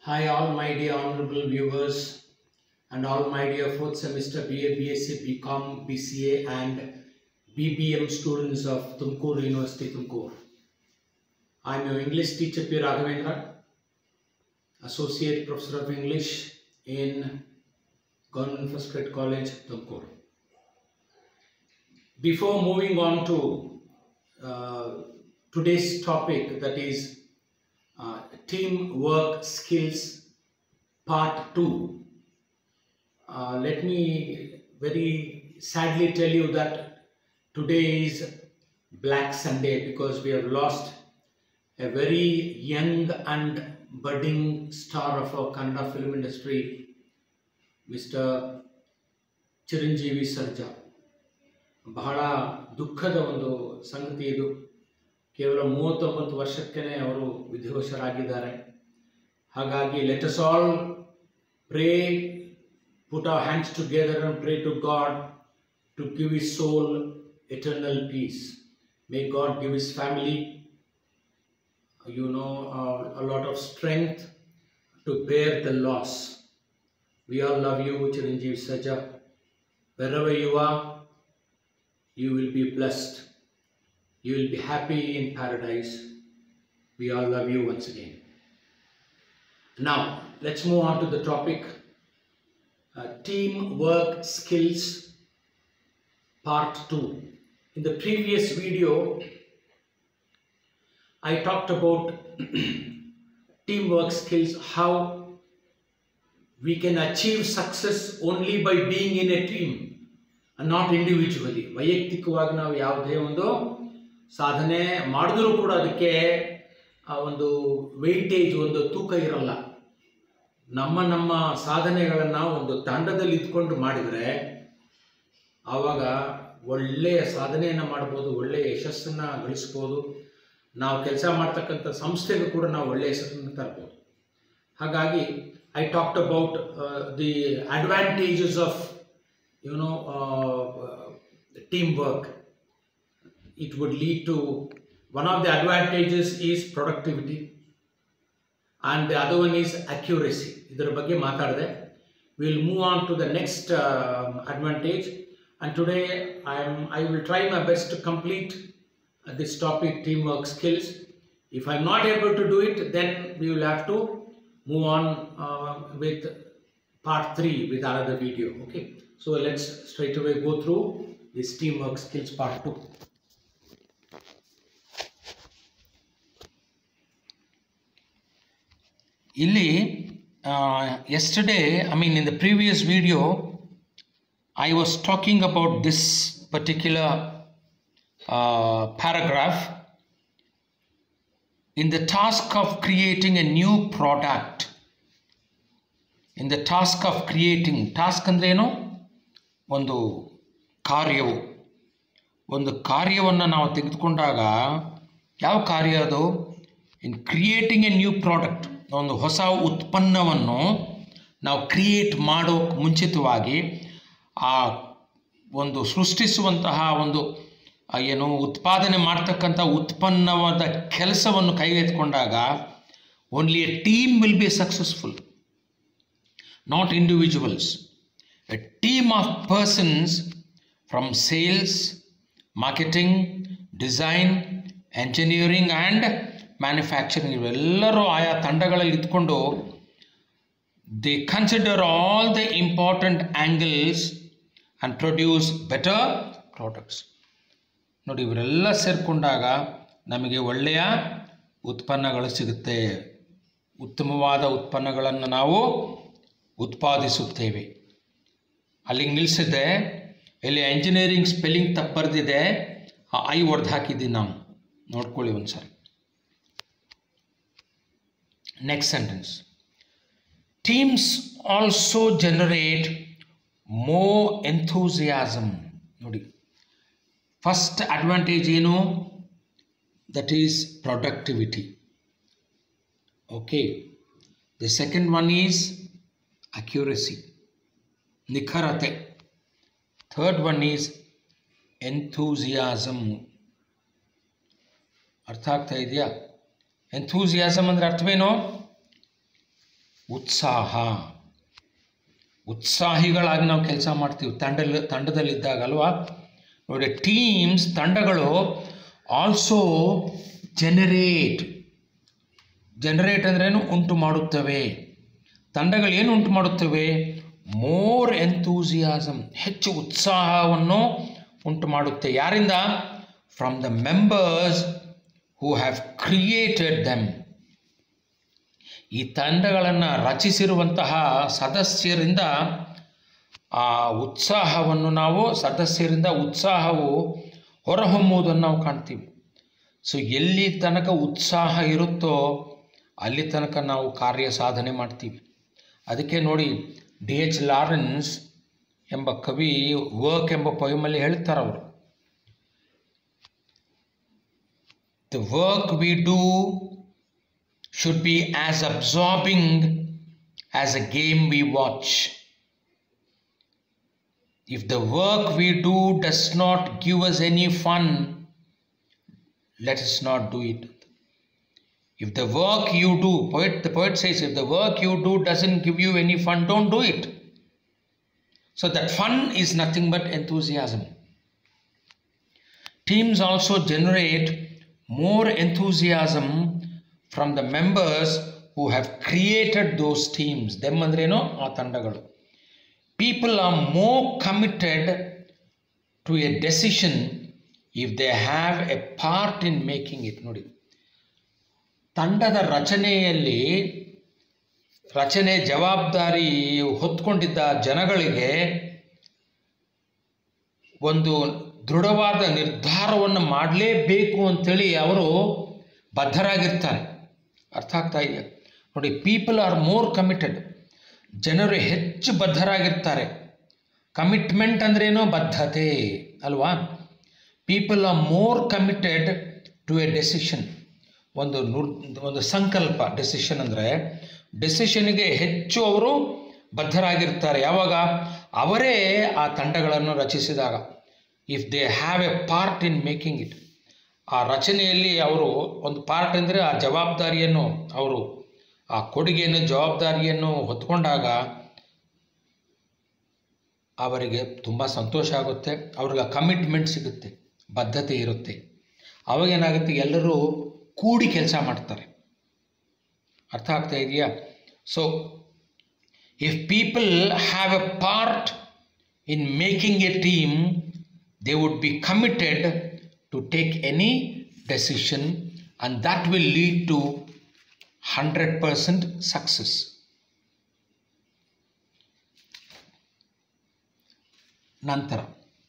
Hi, all my dear honorable viewers and all my dear fourth semester BA, BSc, BCom, BCA, and BBM students of Tumkur University, Tumkur. I am your English teacher P. Raghavendra, Associate Professor of English in Government First Grade College, Tumkur. Before moving on to uh, today's topic, that is uh, teamwork skills part 2 uh, let me very sadly tell you that today is black sunday because we have lost a very young and budding star of our kannada film industry mr Chiranjeevi Sarja ಬಹಳ ದುಃಖದ ಒಂದು ಸಂಗತಿ ಇದು ಕೇವಲ ಮೂವತ್ತೊಂಬತ್ತು ವರ್ಷಕ್ಕೇ ಅವರು ವಿಧಿವಶರಾಗಿದ್ದಾರೆ ಹಾಗಾಗಿ let us all pray put our hands together and pray to God to give his soul eternal peace may God give his family you know a lot of strength to bear the loss we all love you Chiranjeevi ಸಜಾ wherever you are you will be blessed. You will be happy in paradise. We all love you once again. Now, let's move on to the topic uh, teamwork skills part 2. In the previous video, I talked about teamwork skills, how we can achieve success only by being in a team. Not individually ವೈಯಕ್ತಿಕವಾಗಿ ನಾವು ಯಾವುದೇ ಒಂದು ಸಾಧನೆ ಮಾಡಿದ್ರೂ ಕೂಡ ಅದಕ್ಕೆ ಆ ಒಂದು ವೆಯ್ಟೇಜ್ ಒಂದು ತೂಕ ಇರಲ್ಲ ನಮ್ಮ ನಮ್ಮ ಸಾಧನೆಗಳನ್ನು ಒಂದು ತಂಡದಲ್ಲಿ ಇದ್ಕೊಂಡು ಮಾಡಿದರೆ ಆವಾಗ ಒಳ್ಳೆಯ ಸಾಧನೆಯನ್ನು ಮಾಡ್ಬೋದು ಒಳ್ಳೆಯ ಯಶಸ್ಸನ್ನು ಗಳಿಸ್ಬೋದು ನಾವು ಕೆಲಸ ಮಾಡ್ತಕ್ಕಂಥ ಸಂಸ್ಥೆಗೂ ಕೂಡ ನಾವು ಒಳ್ಳೆಯ ಹೆಸರನ್ನು ತರ್ಬೋದು ಹಾಗಾಗಿ I talked about the advantages of you know uh, teamwork it would lead to one of the advantages is productivity and the other one is accuracy ಇದರ ಬಗ್ಗೆ ಮಾತಾಡಿದೆ will move on to the next advantage and today i am i will try my best to complete uh, this topic teamwork skills if i'm not able to do it then we will have to move on uh, with part 3 with another video okay so let's straight away go through this teamwork skills part 2 ಇಲ್ಲಿ yesterday i mean in the previous video i was talking about this particular uh, paragraph in the task of creating a new product in the task of creating task ಅಂದ್ರೇನು ಒಂದು ಕಾರ್ಯವು ಒಂದು ಕಾರ್ಯವನ್ನು ನಾವು ತೆಗೆದುಕೊಂಡಾಗ ಯಾವ ಕಾರ್ಯ ಅದು in creating a new product ಒಂದು ಹೊಸ ಉತ್ಪನ್ನವನ್ನು ನಾವು ಕ್ರಿಯೇಟ್ ಮಾಡೋಕ್ಕೆ ಮುಂಚಿತವಾಗಿ ಆ ಒಂದು ಸೃಷ್ಟಿಸುವಂತಹ ಒಂದು ಏನು ಉತ್ಪಾದನೆ ಮಾಡ್ತಕ್ಕಂಥ ಉತ್ಪನ್ನವಾದ ಕೆಲಸವನ್ನು ಕೈಗೆತ್ತಿಕೊಂಡಾಗ only a team will be successful not individuals. A team of persons from sales, marketing, design, engineering and manufacturing ಇವೆಲ್ಲರೂ ಆಯಾ ತಂಡಗಳಲ್ಲಿ ಇದ್ಕೊಂಡು they consider all the important angles and produce better products ನೋಡಿ ಇವರೆಲ್ಲ ಸೇರಿಕೊಂಡಾಗ ನಮಗೆ ಒಳ್ಳೆಯ ಉತ್ಪನ್ನಗಳು ಸಿಗುತ್ತೆ ಉತ್ತಮವಾದ ಉತ್ಪನ್ನಗಳನ್ನು ನಾವು ಉತ್ಪಾದಿಸುತ್ತೇವೆ ಅಲ್ಲಿಗೆ ನಿಲ್ಲಿಸಿದ್ದೆ ಇಲ್ಲಿ ಎಂಜಿನಿಯರಿಂಗ್ ಸ್ಪೆಲ್ಲಿಂಗ್ ತಪ್ಪು ಬರೆದಿದೆ ಐ ಹೊಡೆದು ಹಾಕಿದ್ದೀನಿ ನಾವು ನೋಡ್ಕೊಳ್ಳಿ ಒಂದು ಸಾರಿ next sentence teams also generate more enthusiasm ನೋಡಿ ಫಸ್ಟ್ ಅಡ್ವಾಂಟೇಜ್ ಏನು that is productivity okay the second one is accuracy ನಿಖರತೆ ಥರ್ಡ್ ಒನ್ ಈಸ್ ಎಂಥೂಸಿಯಾಸಮ್ ಅರ್ಥ ಆಗ್ತಾ ಇದೆಯಾ ಎಂಥೂಸಿಯಾಸಮ್ ಅಂದರೆ ಅರ್ಥವೇನು ಉತ್ಸಾಹ ಉತ್ಸಾಹಿಗಳಾಗಿ ನಾವು ಕೆಲಸ ಮಾಡ್ತೀವಿ ತಂಡದಲ್ಲಿ ತಂಡದಲ್ಲಿದ್ದಾಗ ಅಲ್ವಾ ನೋಡಿ ಟೀಮ್ಸ್ ತಂಡಗಳು ಆಲ್ಸೋ ಜನರೇಟ್ ಜನರೇಟ್ ಅಂದ್ರೇನು ಉಂಟು ಮಾಡುತ್ತವೆ ತಂಡಗಳು ಏನು ಉಂಟು ಮಾಡುತ್ತವೆ ಮೋರ್ ಎಂತೂಸಿಯಾಸಮ್ ಹೆಚ್ಚು ಉತ್ಸಾಹವನ್ನು ಉಂಟು ಮಾಡುತ್ತೆ ಯಾರಿಂದ from the members who have created them ಈ ತಂಡಗಳನ್ನು ರಚಿಸಿರುವಂತಹ ಸದಸ್ಯರಿಂದ ಆ ಉತ್ಸಾಹವನ್ನು ನಾವು ಸದಸ್ಯರಿಂದ ಉತ್ಸಾಹವು ಹೊರಹೊಮ್ಮುವುದನ್ನು ನಾವು ಕಾಣ್ತೀವಿ ಸೊ ಎಲ್ಲಿ ತನಕ ಉತ್ಸಾಹ ಇರುತ್ತೋ ಅಲ್ಲಿ ತನಕ ನಾವು ಕಾರ್ಯ ಸಾಧನೆ ಮಾಡ್ತೀವಿ ಅದಕ್ಕೆ ನೋಡಿ ಡಿ ಎಚ್ ಲಾರೆನ್ಸ್ ಎಂಬ ಕವಿ ವರ್ಕ್ ಎಂಬ ಪೊಯಮಲ್ಲಿ ಹೇಳ್ತಾರೆ ಅವರು the work we do should be as absorbing as a game we watch. If the work we do does not give us any fun, let us not do it. If the work you do, poet, the poet says, if the work you do doesn't give you any fun, don't do it. So that fun is nothing but enthusiasm. Teams also generate more enthusiasm from the members who have created those teams them ಅಂದ್ರೇನು ಆ ತಂಡಗಳು people are more committed to a decision if they have a part in making it ನೋಡಿ ತಂಡದ ರಚನೆಯಲ್ಲಿ ರಚನೆ ಜವಾಬ್ದಾರಿ ಹೊತ್ಕೊಂಡಿದ್ದ ಜನಗಳಿಗೆ ಒಂದು ದೃಢವಾದ ನಿರ್ಧಾರವನ್ನು ಮಾಡಲೇಬೇಕು ಅಂಥೇಳಿ ಅವರು ಬದ್ಧರಾಗಿರ್ತಾರೆ ಅರ್ಥ ಆಗ್ತಾ ಇದೆಯಾ ನೋಡಿ ಪೀಪಲ್ ಆರ್ ಮೋರ್ ಕಮಿಟೆಡ್ ಜನರು ಹೆಚ್ಚು ಬದ್ಧರಾಗಿರ್ತಾರೆ ಕಮಿಟ್ಮೆಂಟ್ ಅಂದ್ರೇನೋ ಬದ್ಧತೆ ಅಲ್ವಾ people are more committed to a decision ಒಂದು ನುರ್ ಒಂದು ಸಂಕಲ್ಪ ಡೆಸಿಷನ್ ಅಂದರೆ ಡೆಸಿಷನ್ಗೆ ಹೆಚ್ಚು ಅವರು ಬದ್ಧರಾಗಿರ್ತಾರೆ ಯಾವಾಗ ಅವರೇ ಆ ತಂಡಗಳನ್ನು ರಚಿಸಿದಾಗ if they have a part in making it ಆ ರಚನೆಯಲ್ಲಿ ಅವರು ಒಂದು ಪಾರ್ಟ್ ಅಂದರೆ ಆ ಜವಾಬ್ದಾರಿಯನ್ನು ಅವರು ಆ ಕೊಡುಗೆಯನ್ನು ಜವಾಬ್ದಾರಿಯನ್ನು ಹೊತ್ಕೊಂಡಾಗ ಅವರಿಗೆ ತುಂಬ ಸಂತೋಷ ಆಗುತ್ತೆ ಅವ್ರಿಗೆ ಕಮಿಟ್ಮೆಂಟ್ ಸಿಗುತ್ತೆ ಬದ್ಧತೆ ಇರುತ್ತೆ ಅವಾಗೇನಾಗುತ್ತೆ ಎಲ್ಲರೂ ಕೂಡಿ ಕೆಲಸ ಮಾಡ್ತಾರೆ ಅರ್ಥ ಆಗ್ತಾ ಇದೆಯಾ so if people have a part in making a team they would be committed to take any decision and that will lead to 100% success. ನಂತರ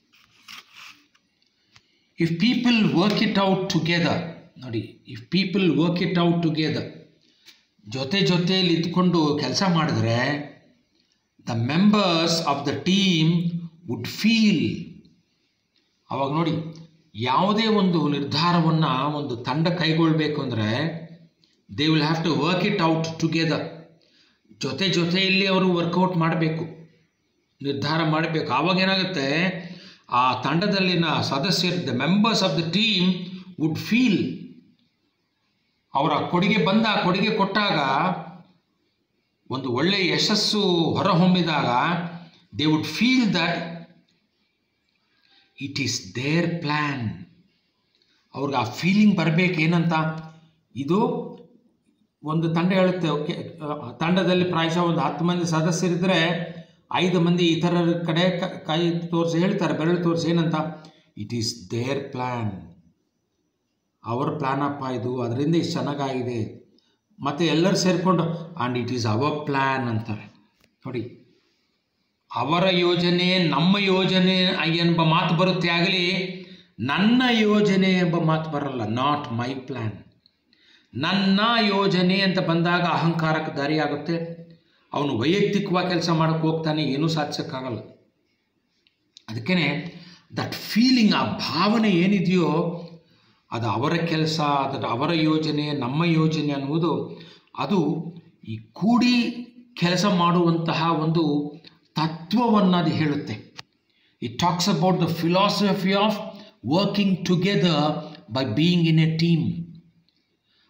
if people work it out together ನೋಡಿ if people work it out together ಜೊತೆ ಜೊತೆಯಲ್ಲಿ ಇದ್ಕೊಂಡು ಕೆಲಸ ಮಾಡಿದ್ರೆ the members of the team would feel ಅವಾಗ ನೋಡಿ ಯಾವುದೇ ಒಂದು ನಿರ್ಧಾರವನ್ನು ಒಂದು ತಂಡ ಕೈಗೊಳ್ಳಬೇಕು ಅಂದರೆ they will have to work it out together ಜೊತೆ ಜೊತೆಯಲ್ಲಿ ಅವರು ವರ್ಕೌಟ್ ಮಾಡಬೇಕು ನಿರ್ಧಾರ ಮಾಡಬೇಕು ಆವಾಗ ಏನಾಗುತ್ತೆ ಆ ತಂಡದಲ್ಲಿನ ಸದಸ್ಯರು the members of the team would feel ಅವರ ಕೊಡುಗೆ ಬಂದ ಕೊಡುಗೆ ಕೊಟ್ಟಾಗ ಒಂದು ಒಳ್ಳೆಯ ಯಶಸ್ಸು ಹೊರಹೊಮ್ಮಿದಾಗ they would feel that it is their plan ಅವ್ರಿಗೆ ಆ ಫೀಲಿಂಗ್ ಬರಬೇಕು ಏನಂತ ಇದು ಒಂದು ತಂಡ ಹೇಳುತ್ತೆ ಓಕೆ ತಂಡದಲ್ಲಿ ಪ್ರಾಯಶಃ ಒಂದು ಹತ್ತು ಮಂದಿ ಸದಸ್ಯರಿದ್ದರೆ ಐದು ಮಂದಿ ಇತರರ ಕಡೆ ಕ- ಕೈ ತೋರಿಸಿ ಹೇಳ್ತಾರೆ ಬೆರಳು ತೋರಿಸಿ ಏನಂತ ಇಟ್ ಈಸ್ ದೇರ್ ಪ್ಲ್ಯಾನ್ ಅವರ ಪ್ಲ್ಯಾನ್ ಅಪ್ಪ ಇದು ಅದರಿಂದ ಇಷ್ಟು ಚೆನ್ನಾಗಾಗಿದೆ ಮತ್ತು ಎಲ್ಲರೂ ಸೇರಿಕೊಂಡು and it is our plan ಅಂತಾರೆ ನೋಡಿ ಅವರ ಯೋಜನೆ ನಮ್ಮ ಯೋಜನೆ ಎಂಬ ಮಾತು ಬರುತ್ತೆ ಆಗಲಿ ನನ್ನ ಯೋಜನೆ ಎಂಬ ಮಾತು ಬರಲ್ಲ ನಾಟ್ ಮೈ ಪ್ಲ್ಯಾನ್ ನನ್ನ ಯೋಜನೆ ಅಂತ ಬಂದಾಗ ಅಹಂಕಾರಕ್ಕೆ ದಾರಿಯಾಗುತ್ತೆ ಅವನು ವೈಯಕ್ತಿಕವಾಗಿ ಕೆಲಸ ಮಾಡೋಕ್ಕೆ ಹೋಗ್ತಾನೆ ಏನೂ ಸಾಧಿಸೋಕ್ಕಾಗಲ್ಲ ಅದಕ್ಕೇ ದಟ್ ಫೀಲಿಂಗ್ ಆ ಭಾವನೆ ಏನಿದೆಯೋ ಅದು ಅವರ ಕೆಲಸ ಅದರ ಅವರ ಯೋಜನೆ ನಮ್ಮ ಯೋಜನೆ ಅನ್ನುವುದು ಅದು ಈ ಕೂಡಿ ಕೆಲಸ ಮಾಡುವಂತಹ ಒಂದು ತತ್ವವನ್ನು ಅದು ಹೇಳುತ್ತೆ it talks about the philosophy of working together by being in a team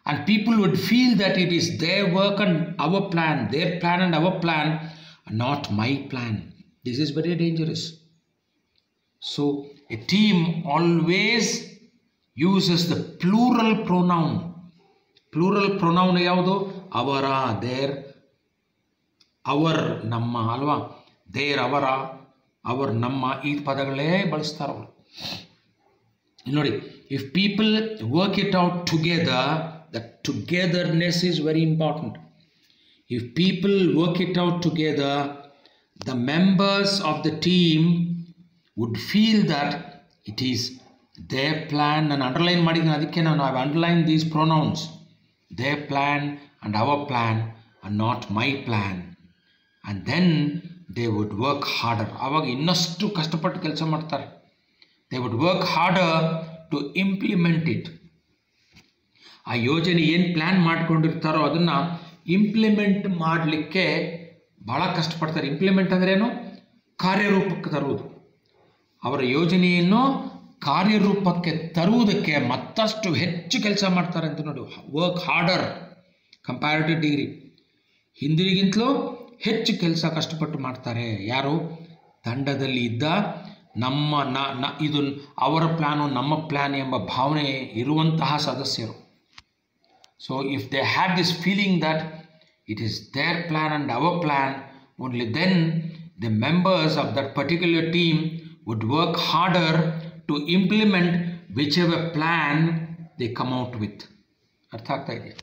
and people would feel that it is their work and our plan, their plan and our plan, not my plan. This is very dangerous. So, a team always uses the plural pronoun. Plural pronoun ಯಾವುದು ಅವರ there hour ನಮ್ಮ ಅಲ್ವಾ there ಅವರ hour ನಮ್ಮ ಈ ಪದಗಳೇ ಬಳಸ್ತಾರೆ ಅವರು ಇಲ್ಲಿ ನೋಡಿ if people work it out together the togetherness is very important if people work it out together the members of the team would feel that it is their plan ನಾನು underline ಮಾಡಿದ್ದೀನಿ ಅದಕ್ಕೆ ನಾನು I underline these pronouns their plan and our plan and not my plan and then they would work harder ಆವಾಗ ಇನ್ನಷ್ಟು ಕಷ್ಟಪಟ್ಟು ಕೆಲಸ ಮಾಡ್ತಾರೆ they would work harder to implement it ಆ ಯೋಜನೆ ಏನು ಪ್ಲ್ಯಾನ್ ಮಾಡ್ಕೊಂಡಿರ್ತಾರೋ ಅದನ್ನು ಇಂಪ್ಲಿಮೆಂಟ್ ಮಾಡಲಿಕ್ಕೆ ಭಾಳ ಕಷ್ಟಪಡ್ತಾರೆ ಇಂಪ್ಲಿಮೆಂಟ್ ಅಂದ್ರೇನು ಕಾರ್ಯರೂಪಕ್ಕೆ ತರುವುದು ಅವರ ಯೋಜನೆಯನ್ನು ಕಾರ್ಯರೂಪಕ್ಕೆ ತರುವುದಕ್ಕೆ ಮತ್ತಷ್ಟು ಹೆಚ್ಚು ಕೆಲಸ ಮಾಡ್ತಾರೆ ಅಂತ ನೋಡಿ ವರ್ಕ್ ಹಾರ್ಡರ್ ಕಂಪ್ಯಾರಿಟಿವ್ ಡಿಗ್ರಿ ಹಿಂದಿರಿಗಿಂತಲೂ ಹೆಚ್ಚು ಕೆಲಸ ಕಷ್ಟಪಟ್ಟು ಮಾಡ್ತಾರೆ ಯಾರು ತಂಡದಲ್ಲಿ ಇದ್ದ ನಮ್ಮ ನ ನ ಇದು ಅವರ ಪ್ಲ್ಯಾನು ನಮ್ಮ ಪ್ಲ್ಯಾನ್ ಎಂಬ ಭಾವನೆ ಇರುವಂತಹ ಸದಸ್ಯರು so if they have this feeling that it is their plan and our plan only then the members of that particular team would work harder to implement whichever plan they come out with ಅರ್ಥ ಆಗ್ತಾ ಇದೆಯಾ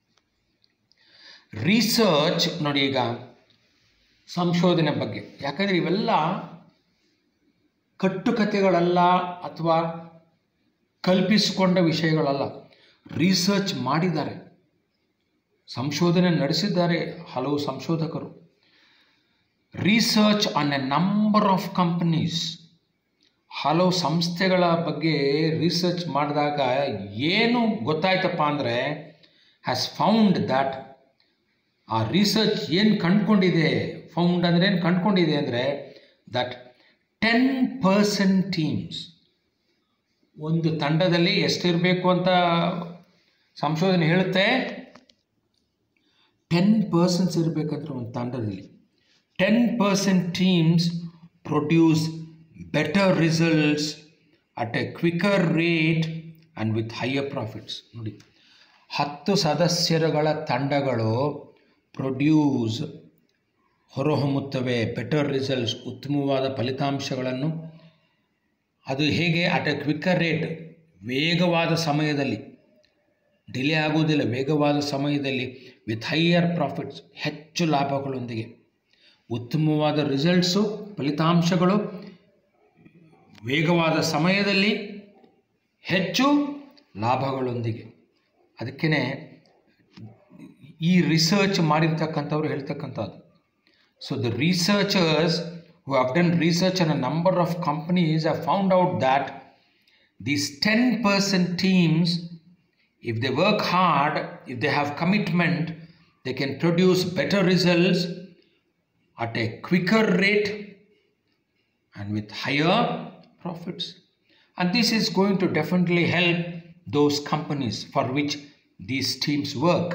research ನೋಡಿ ಈಗ ಸಂಶೋಧನೆ ಬಗ್ಗೆ ಯಾಕಂದರೆ ಇವೆಲ್ಲ ಕಟ್ಟುಕತೆಗಳಲ್ಲ ಅಥವಾ ಕಲ್ಪಿಸಿಕೊಂಡ ವಿಷಯಗಳಲ್ಲ ರಿಸರ್ಚ್ ಮಾಡಿದ್ದಾರೆ ಸಂಶೋಧನೆ ನಡೆಸಿದ್ದಾರೆ ಹಲವು ಸಂಶೋಧಕರು research on a number of companies ಹಲವು ಸಂಸ್ಥೆಗಳ ಬಗ್ಗೆ ರಿಸರ್ಚ್ ಮಾಡಿದಾಗ ಏನು ಗೊತ್ತಾಯ್ತಪ್ಪ ಅಂದರೆ ಹ್ಯಾಸ್ ಫೌಂಡ್ ದ್ಯಾಟ್ ಆ ರಿಸರ್ಚ್ ಏನು ಕಂಡುಕೊಂಡಿದೆ ಫೌಂಡ್ ಅಂದರೆ ಏನು ಕಂಡುಕೊಂಡಿದೆ ಅಂದರೆ ದಟ್ ಟೆನ್ ಪರ್ಸೆಂಟ್ ಟೀಮ್ಸ್ ಒಂದು ತಂಡದಲ್ಲಿ ಎಷ್ಟಿರಬೇಕು ಅಂತ ಸಂಶೋಧನೆ ಹೇಳುತ್ತೆ ಟೆನ್ ಪರ್ಸೆಂಟ್ಸ್ ಇರಬೇಕಂದ್ರೆ ಒಂದು ತಂಡದಲ್ಲಿ ten percent teams produce better results at a quicker rate and with higher profits ನೋಡಿ ಹತ್ತು ಸದಸ್ಯರುಗಳ ತಂಡಗಳು ಪ್ರೊಡ್ಯೂಸ್ ಹೊರಹೊಮ್ಮುತ್ತವೆ ಬೆಟರ್ ರಿಸಲ್ಟ್ಸ್ ಉತ್ತಮವಾದ ಫಲಿತಾಂಶಗಳನ್ನು ಅದು ಹೇಗೆ ಅಟ್ ಎ ಕ್ವಿಕ್ಕರ್ ರೇಟ್ ವೇಗವಾದ ಸಮಯದಲ್ಲಿ ಡಿಲೇ ಆಗುವುದಿಲ್ಲ ವೇಗವಾದ ಸಮಯದಲ್ಲಿ ವಿತ್ ಹೈಯರ್ ಪ್ರಾಫಿಟ್ಸ್ ಹೆಚ್ಚು ಲಾಭಗಳೊಂದಿಗೆ ಉತ್ತಮವಾದ ರಿಸಲ್ಟ್ಸು ಫಲಿತಾಂಶಗಳು ವೇಗವಾದ ಸಮಯದಲ್ಲಿ ಹೆಚ್ಚು ಲಾಭಗಳೊಂದಿಗೆ ಅದಕ್ಕೇ ಈ ರಿಸರ್ಚ್ ಮಾಡಿರ್ತಕ್ಕಂಥವ್ರು ಹೇಳ್ತಕ್ಕಂಥದ್ದು so the researchers who have done research on a number of companies have found out that these 10% teams, if they work hard, if they have commitment, they can produce better results at a quicker rate and with higher profits. And this is going to definitely help those companies for which these teams work.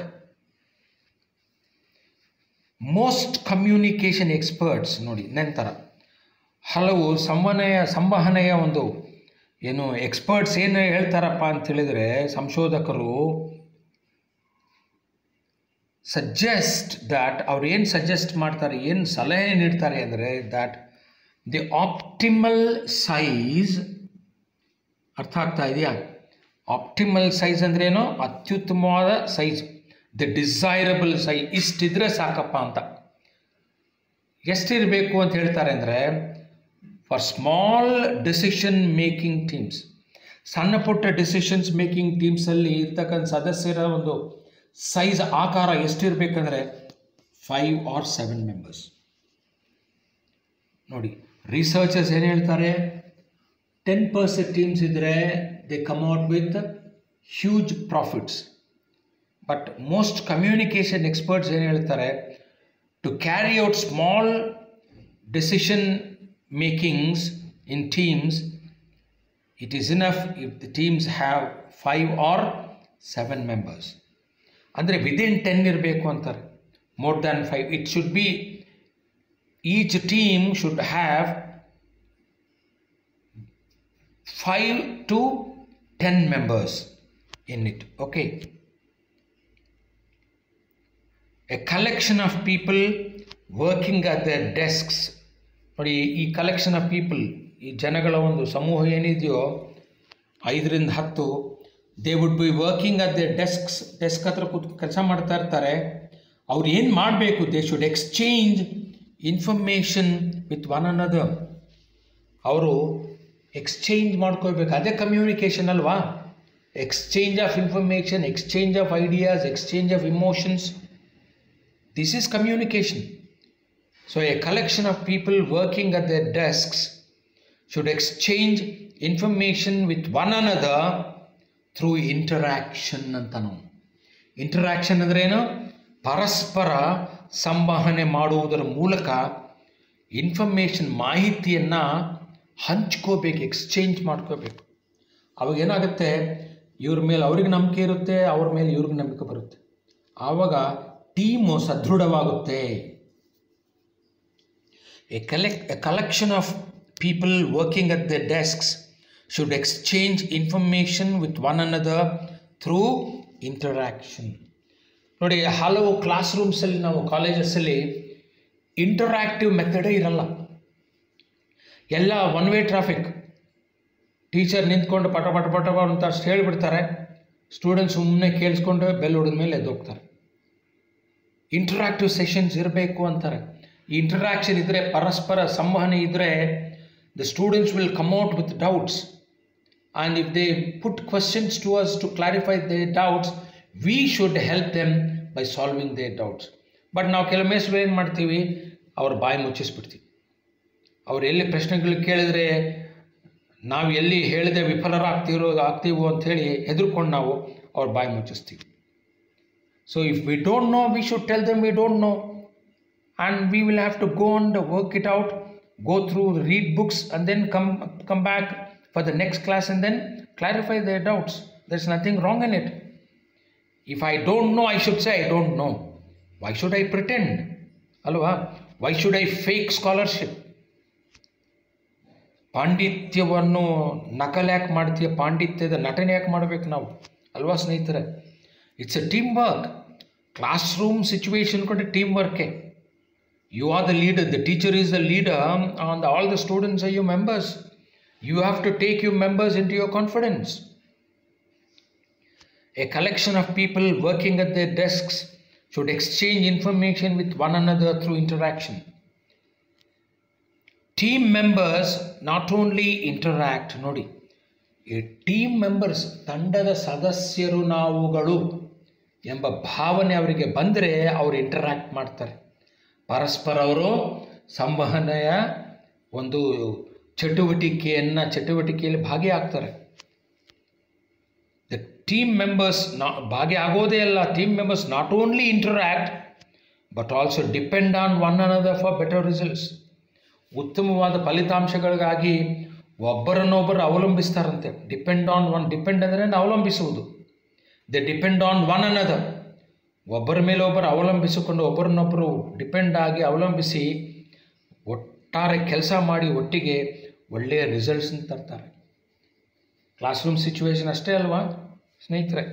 Most communication experts ನೋಡಿ ನಂತರ ಹಲವು ಸಂವಹನೆಯ ಸಂವಹನೆಯ ಒಂದು ಏನು experts ಏನು ಹೇಳ್ತಾರಪ್ಪ ಅಂತ ಹೇಳಿದರೆ ಸಂಶೋಧಕರು suggest that ಅವ್ರು ಏನು ಸಜೆಸ್ಟ್ ಮಾಡ್ತಾರೆ ಏನು ಸಲಹೆ ನೀಡ್ತಾರೆ ಅಂದರೆ ದ್ಯಾಟ್ ದಿ ಆಪ್ಟಿಮಲ್ ಸೈಜ್ ಅರ್ಥ ಆಗ್ತಾ ಇದೆಯಾ ಆಪ್ಟಿಮಲ್ ಸೈಜ್ ಅಂದ್ರೇನು ಅತ್ಯುತ್ತಮವಾದ ಸೈಜ್ ದ ಡಿಸೈರಬಲ್ ಸೈಜ್ ಇಷ್ಟಿದ್ರೆ ಸಾಕಪ್ಪ ಅಂತ ಎಷ್ಟಿರಬೇಕು ಅಂತ ಹೇಳ್ತಾರೆ ಅಂದರೆ for small decision making teams ಸಣ್ಣ ಪುಟ್ಟ ಡಿಸಿಷನ್ಸ್ ಮೇಕಿಂಗ್ ಟೀಮ್ಸಲ್ಲಿ ಇರ್ತಕ್ಕಂಥ ಸದಸ್ಯರ ಒಂದು ಸೈಜ್ ಆಕಾರ ಎಷ್ಟಿರಬೇಕಂದ್ರೆ ಫೈವ್ ಆರ್ ಸೆವೆನ್ ಮೆಂಬರ್ಸ್ ನೋಡಿ ರಿಸರ್ಚರ್ಸ್ ಏನು ಹೇಳ್ತಾರೆ ಟೆನ್ ಪರ್ಸೆಂಟ್ ಟೀಮ್ಸ್ ಇದ್ದರೆ they come out with huge profits but most communication experts ಏನು ಹೇಳ್ತಾರೆ to carry out small decision makings in teams it is enough if the teams have five or seven members ಅಂದರೆ within ten ಇರಬೇಕು ಅಂತಾರೆ more than five it should be each team should have five to ten members in it okay A collection of people working at the desks ನೋಡಿ ಈ collection of people ಈ ಜನಗಳ ಒಂದು ಸಮೂಹ ಏನಿದೆಯೋ ಐದರಿಂದ ಹತ್ತು they would be working at the desks desk ಹತ್ರ ಕೂತ್ ಕೆಲಸ ಮಾಡ್ತಾ ಇರ್ತಾರೆ ಅವ್ರು ಏನು ಮಾಡಬೇಕು they should exchange information with one another ಅವರು ಎಕ್ಸ್ಚೇಂಜ್ ಮಾಡ್ಕೋಬೇಕು ಅದೇ ಕಮ್ಯುನಿಕೇಷನ್ ಅಲ್ವಾ exchange of information exchange of ideas exchange of emotions this is communication so a collection of people working at their desks should exchange information with one another through interaction ಅಂತ ನಾವು interaction ಅಂದ್ರೆ ಏನು ಪರಸ್ಪರ ಸಂವಹನೆ ಮಾಡುವುದರ ಮೂಲಕ information ಮಾಹಿತಿಯನ್ನು ಹಂಚ್ಕೋಬೇಕು exchange ಮಾಡ್ಕೋಬೇಕು ಅವಾಗ ಏನಾಗುತ್ತೆ ಇವ್ರ ಮೇಲೆ ಅವ್ರಿಗೆ ನಂಬಿಕೆ ಇರುತ್ತೆ ಅವ್ರ ಮೇಲೆ ಇವ್ರಿಗೆ ನಂಬಿಕೆ ಬರುತ್ತೆ ಆವಾಗ ಟೀಮು ಸದೃಢವಾಗುತ್ತೆ a collect a collection of people working at the desks should exchange information with one another through interaction ನೋಡಿ ಹಲವು ಕ್ಲಾಸ್ ರೂಮ್ಸಲ್ಲಿ ನಾವು ಕಾಲೇಜಸ್ಸಲ್ಲಿ ಇಂಟರಾಕ್ಟಿವ್ ಮೆಥಡೇ ಇರಲ್ಲ ಎಲ್ಲ ಒನ್ ವೇ ಟ್ರಾಫಿಕ್ ಟೀಚರ್ ನಿಂತ್ಕೊಂಡು ಪಟ ಪಟ ಪಟ ಅಂತ ಅಷ್ಟು ಹೇಳಿಬಿಡ್ತಾರೆ ಸ್ಟೂಡೆಂಟ್ಸ್ ಸುಮ್ಮನೆ ಕೇಳಿಸ್ಕೊಂಡು ಬೆಲ್ ಹೊಡೆದ ಮೇಲೆ ಎದ್ದೋಗ್ತಾರೆ ಇಂಟರಾಕ್ಟಿವ್ ಸೆಷನ್ಸ್ ಇರಬೇಕು ಅಂತಾರೆ ಈ ಇಂಟರಾಕ್ಷನ್ ಇದ್ದರೆ ಪರಸ್ಪರ ಸಂವಹನೆ ಇದ್ದರೆ the students will come out with doubts and if they put questions to us to clarify their doubts we should help them by solving their doubts but ನಾವು ಕೆಲವೊಮ್ಮೆ ಏನು ಮಾಡ್ತೀವಿ ಅವ್ರ ಬಾಯಿ ಮುಚ್ಚಿಸ್ಬಿಡ್ತೀವಿ ಅವ್ರು ಎಲ್ಲಿ ಪ್ರಶ್ನೆಗಳು ಕೇಳಿದರೆ ನಾವು ಎಲ್ಲಿ ಹೇಳಿದೆ ವಿಫಲರಾಗ್ತಿರೋ ಆಗ್ತೀವೋ ಅಂಥೇಳಿ ಹೆದರ್ಕೊಂಡು ನಾವು ಅವ್ರ ಬಾಯಿ ಮುಚ್ಚಿಸ್ತೀವಿ so if we don't know we should tell them we don't know and we will have to go and work it out go through read books and then come come back for the next class and then clarify their doubts there's nothing wrong in it if i don't know i should say i don't know why should i pretend alwa why should i fake scholarship ಪಾಂಡಿತ್ಯವನ್ನು ನಕಲು ಯಾಕೆ ಮಾಡ್ತೀಯ ಪಾಂಡಿತ್ಯದ ನಟನೆ ಯಾಕೆ ಮಾಡಬೇಕು ನಾವು ಅಲ್ವಾ ಸ್ನೇಹಿತರೆ it's a teamwork classroom situation ಕೂಡ ಟೀಮ್ ವರ್ಕೆ You are the leader. The teacher is the leader, and all the students are your members. You have to take your members into your confidence. A collection of people working at their desks should exchange information with one another through interaction. Team members not only interact, ನೋಡಿ ಈ team members ತಂಡದ ಸದಸ್ಯರು ನಾವುಗಳು ಎಂಬ ಭಾವನೆ ಅವರಿಗೆ ಬಂದರೆ ಅವರು ಇಂಟರಾಕ್ಟ್ ಮಾಡ್ತಾರೆ ಪರಸ್ಪರ ಅವರು ಸಂವಹನೆಯ ಒಂದು ಚಟುವಟಿಕೆಯನ್ನು ಚಟುವಟಿಕೆಯಲ್ಲಿ ಭಾಗಿಯಾಗ್ತಾರೆ ದ ಟೀಮ್ ಮೆಂಬರ್ಸ್ ನಾ ಭಾಗಿಯಾಗೋದೇ ಅಲ್ಲ team members not only interact but also depend on one another for better results ಉತ್ತಮವಾದ ಫಲಿತಾಂಶಗಳಿಗಾಗಿ ಒಬ್ಬರನ್ನೊಬ್ಬರು ಅವಲಂಬಿಸ್ತಾರಂತೆ ಡಿಪೆಂಡ್ ಆನ್ ಒನ್ ಡಿಪೆಂಡ್ ಅಂದರೆ ಅವಲಂಬಿಸುವುದು they depend on one another ಒಬ್ಬರ ಮೇಲೆ ಒಬ್ಬರು ಅವಲಂಬಿಸಿಕೊಂಡು ಒಬ್ಬರನ್ನೊಬ್ಬರು ಡಿಪೆಂಡ್ ಆಗಿ ಅವಲಂಬಿಸಿ ಒಟ್ಟಾರೆ ಕೆಲಸ ಮಾಡಿ ಒಟ್ಟಿಗೆ ಒಳ್ಳೆಯ ರಿಸಲ್ಟ್ಸ್ನ ತರ್ತಾರೆ ಕ್ಲಾಸ್ ರೂಮ್ ಸಿಚುವೇಶನ್ ಅಷ್ಟೇ ಅಲ್ವಾ ಸ್ನೇಹಿತರೆ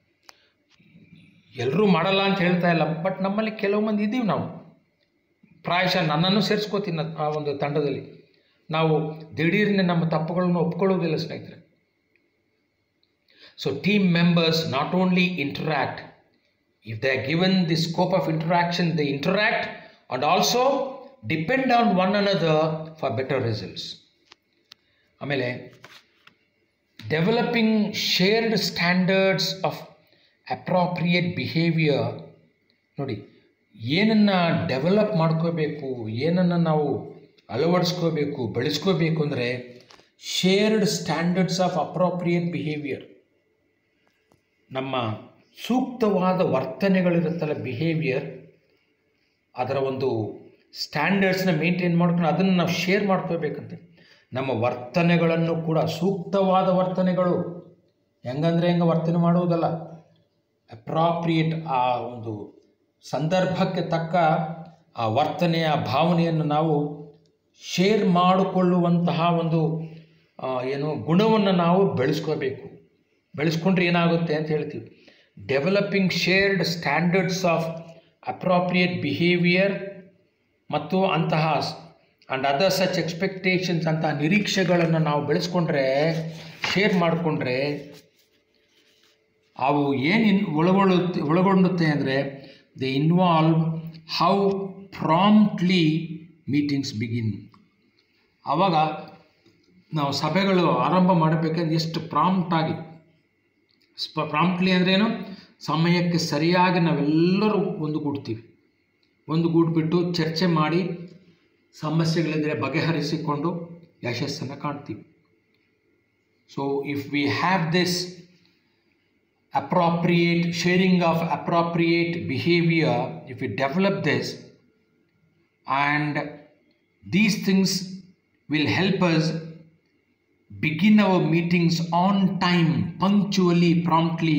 ಎಲ್ಲರೂ ಮಾಡಲ್ಲ ಅಂತ ಹೇಳ್ತಾ ಇಲ್ಲ ಬಟ್ ನಮ್ಮಲ್ಲಿ ಕೆಲವು ಮಂದಿ ಇದ್ದೀವಿ ನಾವು ಪ್ರಾಯಶಃ ನನ್ನನ್ನು ಸೇರಿಸ್ಕೋತೀನಿ ಆ ಒಂದು ತಂಡದಲ್ಲಿ ನಾವು ದಿಢೀರ್ನೆ ನಮ್ಮ ತಪ್ಪುಗಳನ್ನು ಒಪ್ಕೊಳ್ಳೋದಿಲ್ಲ ಸ್ನೇಹಿತರೆ so team members not only interact if they are given the scope of interaction they interact and also depend on one another for better results ಆಮೇಲೆ developing shared standards of appropriate behaviour ನೋಡಿ ಏನನ್ನು develop ಮಾಡ್ಕೋಬೇಕು ಏನನ್ನು ನಾವು ಅಳವಡಿಸ್ಕೋಬೇಕು ಬೆಳೆಸ್ಕೋಬೇಕು ಅಂದರೆ shared standards of appropriate behaviour ನಮ್ಮ ಸೂಕ್ತವಾದ ವರ್ತನೆಗಳಿರುತ್ತಲ್ಲ ಬಿಹೇವಿಯರ್ ಅದರ ಒಂದು ಸ್ಟ್ಯಾಂಡರ್ಡ್ಸ್ನ ಮೇಂಟೈನ್ ಮಾಡ್ಕೊಂಡು ಅದನ್ನು ನಾವು ಶೇರ್ ಮಾಡ್ಕೋಬೇಕಂತೆ ನಮ್ಮ ವರ್ತನೆಗಳನ್ನು ಕೂಡ ಸೂಕ್ತವಾದ ವರ್ತನೆಗಳು ಹೆಂಗಂದ್ರೆ ಹೆಂಗೆ ವರ್ತನೆ ಮಾಡುವುದಲ್ಲ ಅಪ್ರಾಪ್ರಿಯೇಟ್ ಆ ಒಂದು ಸಂದರ್ಭಕ್ಕೆ ತಕ್ಕ ಆ ವರ್ತನೆಯ ಭಾವನೆಯನ್ನು ನಾವು ಶೇರ್ ಮಾಡಿಕೊಳ್ಳುವಂತಹ ಒಂದು ಆ, ಏನು ಗುಣವನ್ನು ನಾವು ಬೆಳೆಸ್ಕೋಬೇಕು ಬೆಳೆಸ್ಕೊಂಡ್ರೆ ಏನಾಗುತ್ತೆ ಅಂತ ಹೇಳ್ತೀವಿ developing shared standards of appropriate behaviour ಮತ್ತು ಅಂತಹ ಆ್ಯಂಡ್ ಅದರ್ ಸಚ್ ಎಕ್ಸ್ಪೆಕ್ಟೇಷನ್ಸ್ ಅಂತಹ ನಿರೀಕ್ಷೆಗಳನ್ನು ನಾವು ಬೆಳೆಸ್ಕೊಂಡ್ರೆ ಶೇರ್ ಮಾಡಿಕೊಂಡ್ರೆ ಅವು ಏನು ಇನ್ ಒಳಗೊಳ್ಳುತ್ತೆ ಒಳಗೊಂಡುತ್ತೆ ಅಂದರೆ they involve how promptly meetings begin ಆವಾಗ ನಾವು ಸಭೆಗಳು ಆರಂಭ ಮಾಡಬೇಕಂದ್ರೆ ಎಷ್ಟು ಪ್ರಾಂಪ್ಟಾಗಿ ಸ್ಪ ಪ್ರಾಂಪ್ಟ್ಲಿ ಅಂದ್ರೇನು ಸಮಯಕ್ಕೆ ಸರಿಯಾಗಿ ನಾವೆಲ್ಲರೂ ಒಂದುಗೂಡ್ತೀವಿ ಒಂದುಗೂಡ್ಬಿಟ್ಟು ಚರ್ಚೆ ಮಾಡಿ ಸಮಸ್ಯೆಗಳಿದ್ದರೆ ಬಗೆಹರಿಸಿಕೊಂಡು ಯಶಸ್ಸನ್ನು ಕಾಣ್ತೀವಿ so if we have this appropriate sharing of appropriate behavior if we develop this and these things will help us begin our meetings on time punctually promptly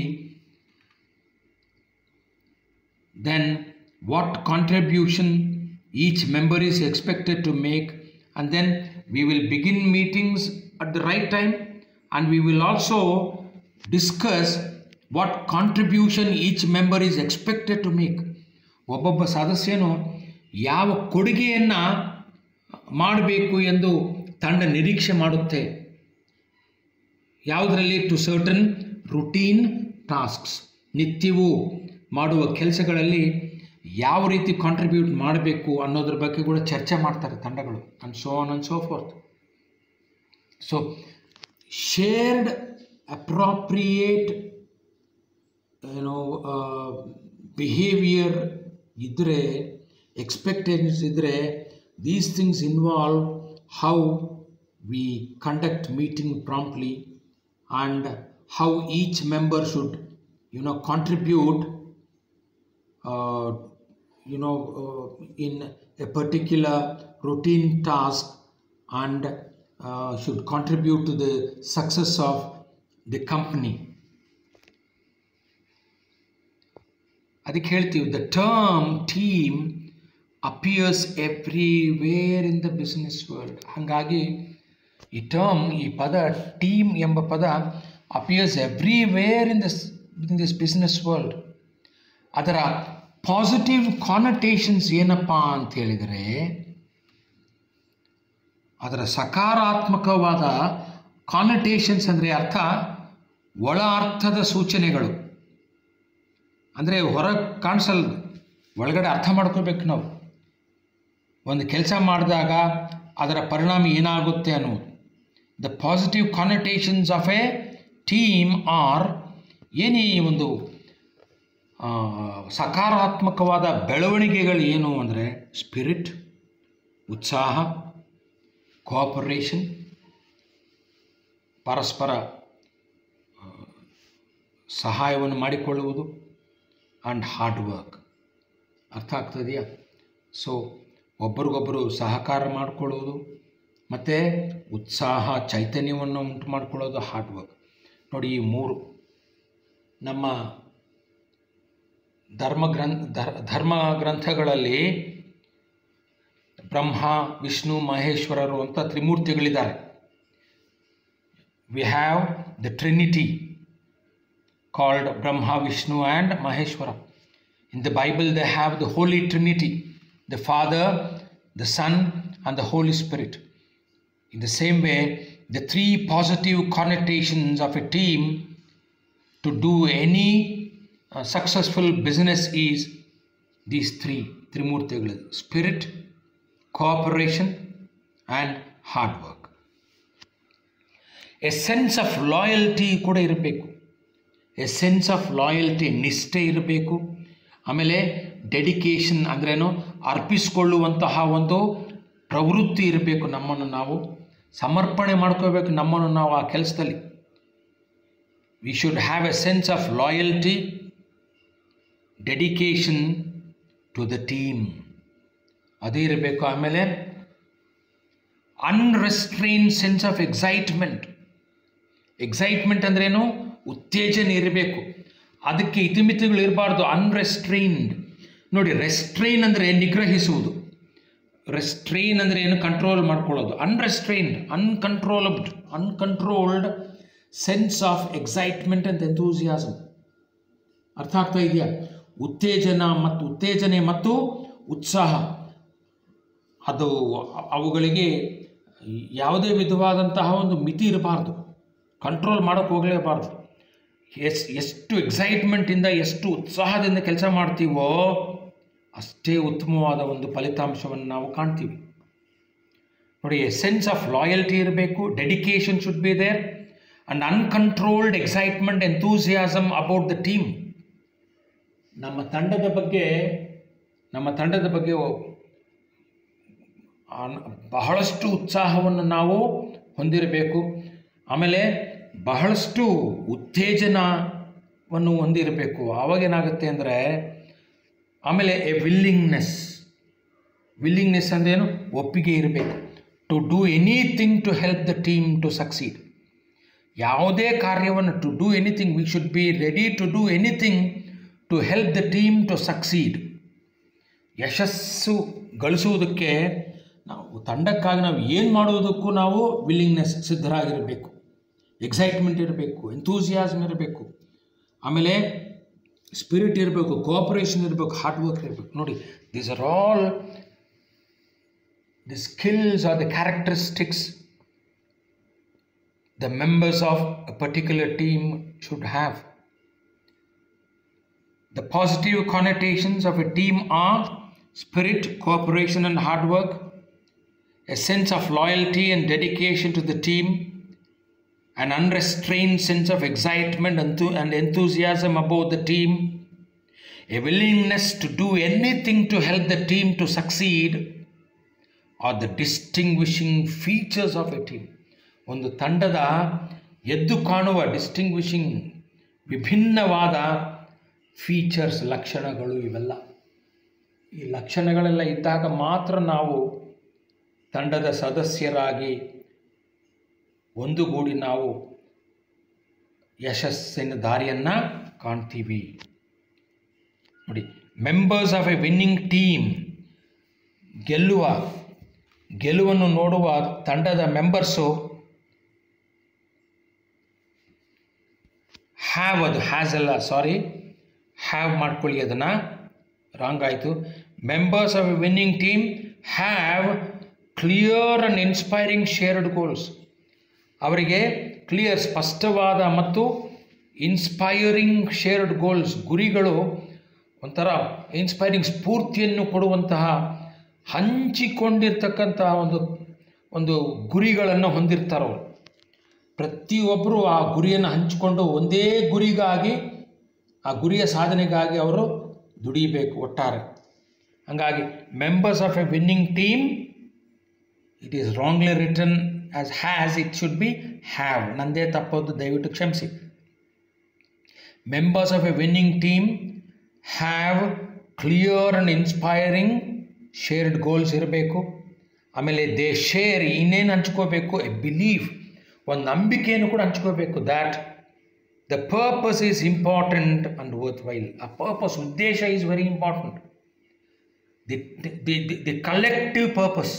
then what contribution each member is expected to make and then we will begin meetings at the right time and we will also discuss what contribution each member is expected to make ಒಬ್ಬೊಬ್ಬ ಸದಸ್ಯನು ಯಾವ ಕೊಡುಗೆಯನ್ನು ಮಾಡಬೇಕು ಎಂದು ತಂಡ ನಿರೀಕ್ಷೆ ಮಾಡುತ್ತೆ ಯಾವುದರಲ್ಲಿ to certain routine tasks ನಿತ್ಯವೂ ಮಾಡುವ ಕೆಲಸಗಳಲ್ಲಿ ಯಾವ ರೀತಿ ಕಾಂಟ್ರಿಬ್ಯೂಟ್ ಮಾಡಬೇಕು ಅನ್ನೋದ್ರ ಬಗ್ಗೆ ಕೂಡ ಚರ್ಚೆ ಮಾಡ್ತಾರೆ ತಂಡಗಳು and so on and so forth so shared appropriate ಏನೋ ಬಿಹೇವಿಯರ್ ಇದ್ದರೆ ಎಕ್ಸ್ಪೆಕ್ಟೇಷನ್ಸ್ ಇದ್ದರೆ these things involve how we conduct meeting promptly and how each member should you know contribute you know uh, in a particular routine task and uh, should contribute to the success of the company ಅದಕ್ಕೆ ಹೇಳ್ತೀವಿ the term team appears everywhere in the business world ಹಾಗಾಗಿ ಈ term ಈ ಪದ team ಎಂಬ ಪದ appears everywhere in this in this business world ಅದರ positive connotations ಏನಪ್ಪ ಅಂತ ಹೇಳಿದರೆ ಅದರ ಸಕಾರಾತ್ಮಕವಾದ ಕಾನಟೇಷನ್ಸ್ ಅಂದರೆ ಅರ್ಥ ಒಳ ಅರ್ಥದ ಸೂಚನೆಗಳು ಅಂದರೆ ಹೊರ ಕಾಣಿಸಲ್ಲ ಒಳಗಡೆ ಅರ್ಥ ಮಾಡ್ಕೋಬೇಕು ನಾವು ಒಂದು ಕೆಲಸ ಮಾಡಿದಾಗ ಅದರ ಪರಿಣಾಮ ಏನಾಗುತ್ತೆ ಅನ್ನೋದು the positive connotations of a team or ಏನೇ ಒಂದು ಆ, ಸಕಾರಾತ್ಮಕವಾದ ಬೆಳವಣಿಗೆಗಳು ಏನು ಅಂದರೆ ಸ್ಪಿರಿಟ್ ಉತ್ಸಾಹ ಕೋಆಪರೇಷನ್ ಪರಸ್ಪರ ಆ, ಸಹಾಯವನ್ನು ಮಾಡಿಕೊಳ್ಳುವುದು ಆ್ಯಂಡ್ ಹಾರ್ಡ್ ವರ್ಕ್ ಅರ್ಥ ಆಗ್ತದೆಯಾ ಸೊ ಒಬ್ರಿಗೊಬ್ಬರು ಸಹಕಾರ ಮಾಡಿಕೊಳ್ಳುವುದು ಮತ್ತು ಉತ್ಸಾಹ ಚೈತನ್ಯವನ್ನು ಉಂಟು ಮಾಡಿಕೊಳ್ಳೋದು ಹಾರ್ಡ್ ವರ್ಕ್ ನೋಡಿ ಈ ಮೂರು ನಮ್ಮ ಧರ್ಮ ಗ್ರಂಥ ಧರ್- ಧರ್ಮ ಗ್ರಂಥಗಳಲ್ಲಿ ಬ್ರಹ್ಮ ವಿಷ್ಣು ಮಹೇಶ್ವರರು ಅಂತ ತ್ರಿಮೂರ್ತಿಗಳಿದ್ದಾರೆ we have the trinity called Brahma Vishnu and Maheshwara in the Bible they have the Holy Trinity the Father the Son and the Holy Spirit in the same way the three positive connotations of a team to do any uh, successful business is these three ತ್ರಿಮೂರ್ತಿಗಳು spirit cooperation and hard work a sense of loyalty ಕೂಡ ಇರಬೇಕು A sense of loyalty ನಿಷ್ಠೆ ಇರಬೇಕು ಆಮೇಲೆ dedication ಅಂದ್ರೇನು ಅರ್ಪಿಸಿಕೊಳ್ಳುವಂತಹ ಒಂದು ಪ್ರವೃತ್ತಿ ಇರಬೇಕು ನಮ್ಮನ್ನು ನಾವು ಸಮರ್ಪಣೆ ಮಾಡ್ಕೋಬೇಕು ನಮ್ಮನ್ನು ನಾವು ಆ ಕೆಲಸದಲ್ಲಿ we should have a sense of loyalty, dedication to the team. ಅದೇ ಇರಬೇಕು ಆಮೇಲೆ unrestrained sense of excitement excitement ಅಂದ್ರೇನು ಉತ್ತೇಜನ ಇರಬೇಕು ಅದಕ್ಕೆ ಇತಿಮಿತಿಗಳು ಇರಬಾರ್ದು ಅನ್ರೆಸ್ಟ್ರೈನ್ಡ್ ನೋಡಿ ರೆಸ್ಟ್ರೈನ್ ಅಂದರೆ ನಿಗ್ರಹಿಸುವುದು ರೆಸ್ಟ್ರೈನ್ ಅಂದರೆ ಏನು ಕಂಟ್ರೋಲ್ ಮಾಡ್ಕೊಳ್ಳೋದು unrestrained uncontrolled uncontrolled sense of excitement and enthusiasm ಅರ್ಥ ಆಗ್ತಾ ಇದೆಯಾ ಉತ್ತೇಜನ ಮತ್ತು ಉತ್ತೇಜನೆ ಮತ್ತು ಉತ್ಸಾಹ ಅದು ಅವುಗಳಿಗೆ ಯಾವುದೇ ವಿಧವಾದಂತಹ ಒಂದು ಮಿತಿ ಇರಬಾರ್ದು ಕಂಟ್ರೋಲ್ ಮಾಡೋಕ್ಕೆ ಹೋಗಲೇಬಾರ್ದು ಎಸ್ ಎಷ್ಟು ಎಕ್ಸೈಟ್ಮೆಂಟಿಂದ ಎಷ್ಟು ಉತ್ಸಾಹದಿಂದ ಕೆಲಸ ಮಾಡ್ತೀವೋ ಅಷ್ಟೇ ಉತ್ತಮವಾದ ಒಂದು ಫಲಿತಾಂಶವನ್ನು ನಾವು ಕಾಣ್ತೀವಿ ನೋಡಿ ಎ ಸೆನ್ಸ್ ಆಫ್ ಲಾಯಲ್ಟಿ ಇರಬೇಕು dedication should be there and uncontrolled excitement enthusiasm about the team ನಮ್ಮ ತಂಡದ ಬಗ್ಗೆ ನಮ್ಮ ತಂಡದ ಬಗ್ಗೆ ಆನ್- ಬಹಳಷ್ಟು ಉತ್ಸಾಹವನ್ನು ನಾವು ಹೊಂದಿರಬೇಕು ಆಮೇಲೆ ಬಹಳಷ್ಟು ಉತ್ತೇಜನವನ್ನು ಹೊಂದಿರಬೇಕು ಆವಾಗೇನಾಗುತ್ತೆ ಅಂದರೆ ಆಮೇಲೆ ಎ ವಿಲ್ಲಿಂಗ್ನೆಸ್ ವಿಲ್ಲಿಂಗ್ನೆಸ್ ಅಂದ್ರೇನು ಒಪ್ಪಿಗೆ ಇರಬೇಕು to do anything to help the team to succeed ಯಾವುದೇ ಕಾರ್ಯವನ್ನು to do anything we should be ready to do anything to help the team to succeed ಯಶಸ್ಸು ಗಳಿಸುವುದಕ್ಕೆ ನಾವು ತಂಡಕ್ಕಾಗಿ ನಾವು ಏನು ಮಾಡುವುದಕ್ಕೂ ನಾವು ವಿಲ್ಲಿಂಗ್ನೆಸ್ ಸಿದ್ಧರಾಗಿರಬೇಕು ಎಕ್ಸೈಟ್ಮೆಂಟ್ ಇರಬೇಕು ಎಂತೂಸಿಯಾಸ್ಮ್ ಇರಬೇಕು ಆಮೇಲೆ ಸ್ಪಿರಿಟ್ ಇರಬೇಕು ಕೋಆಪರೇಷನ್ ಇರಬೇಕು ಹಾರ್ಡ್ ವರ್ಕ್ ಇರಬೇಕು ನೋಡಿ these are all the skills are the characteristics the members of a particular team should have. The positive connotations of a team are spirit, cooperation, and hard work, a sense of loyalty and dedication to the team, an unrestrained sense of excitement and thu- and enthusiasm about the team, a willingness to do anything to help the team to succeed, are the distinguishing features of a team. ಒಂದು ತಂಡದ ಎದ್ದು ಕಾಣುವ distinguishing ವಿಭಿನ್ನವಾದ features ಲಕ್ಷಣಗಳು ಇವೆಲ್ಲ ಈ ಲಕ್ಷಣಗಳೆಲ್ಲ ಇದ್ದಾಗ ಮಾತ್ರ ನಾವು ತಂಡದ ಸದಸ್ಯರಾಗಿ ಒಂದುಗೂಡಿ ನಾವು ಯಶಸ್ಸಿನ ದಾರಿಯನ್ನು ಕಾಣ್ತೀವಿ ನೋಡಿ members of a winning team ಗೆಲ್ಲುವ ಗೆಲುವನ್ನು ನೋಡುವ ತಂಡದ ಮೆಂಬರ್ಸು ಹ್ಯಾವ್ ಅದು ಹ್ಯಾಸ್ ಅಲ್ಲ ಸಾರಿ ಹ್ಯಾವ್ ಮಾಡ್ಕೊಳ್ಳಿ ಅದನ್ನು ರಾಂಗ್ ಆಯಿತು members of a winning team have clear and inspiring shared goals ಅವರಿಗೆ ಕ್ಲಿಯರ್ ಸ್ಪಷ್ಟವಾದ ಮತ್ತು ಇನ್ಸ್ಪೈರಿಂಗ್ ಶೇರ್ಡ್ ಗೋಲ್ಸ್ ಗುರಿಗಳು ಒಂಥರ ಇನ್ಸ್ಪೈರಿಂಗ್ ಸ್ಫೂರ್ತಿಯನ್ನು ಕೊಡುವಂತಹ ಹಂಚಿಕೊಂಡಿರ್ತಕ್ಕಂತಹ ಒಂದು ಒಂದು ಗುರಿಗಳನ್ನು ಹೊಂದಿರ್ತಾರವರು ಪ್ರತಿಯೊಬ್ಬರು ಆ ಗುರಿಯನ್ನು ಹಂಚಿಕೊಂಡು ಒಂದೇ ಗುರಿಗಾಗಿ ಆ ಗುರಿಯ ಸಾಧನೆಗಾಗಿ ಅವರು ದುಡಿಬೇಕು ಒಟ್ಟಾರೆ ಹಾಗಾಗಿ members of a winning team it is wrongly written as has it should be have ನಂದೇ ತಪ್ಪೋದು ದಯವಿಟ್ಟು ಕ್ಷಮಿಸಿ members of a winning team have clear and inspiring shared goals ಇರಬೇಕು ಆಮೇಲೆ ದೇ ಶೇರ್ ಇನ್ನೇನು ಹಂಚ್ಕೋಬೇಕು ಎ ಬಿಲೀಫ್ ಒಂದು ನಂಬಿಕೆಯನ್ನು ಕೂಡ ಹಂಚ್ಕೋಬೇಕು that the purpose is important and worthwhile ಆ ಪರ್ಪಸ್ ಉದ್ದೇಶ is very important the the the collective purpose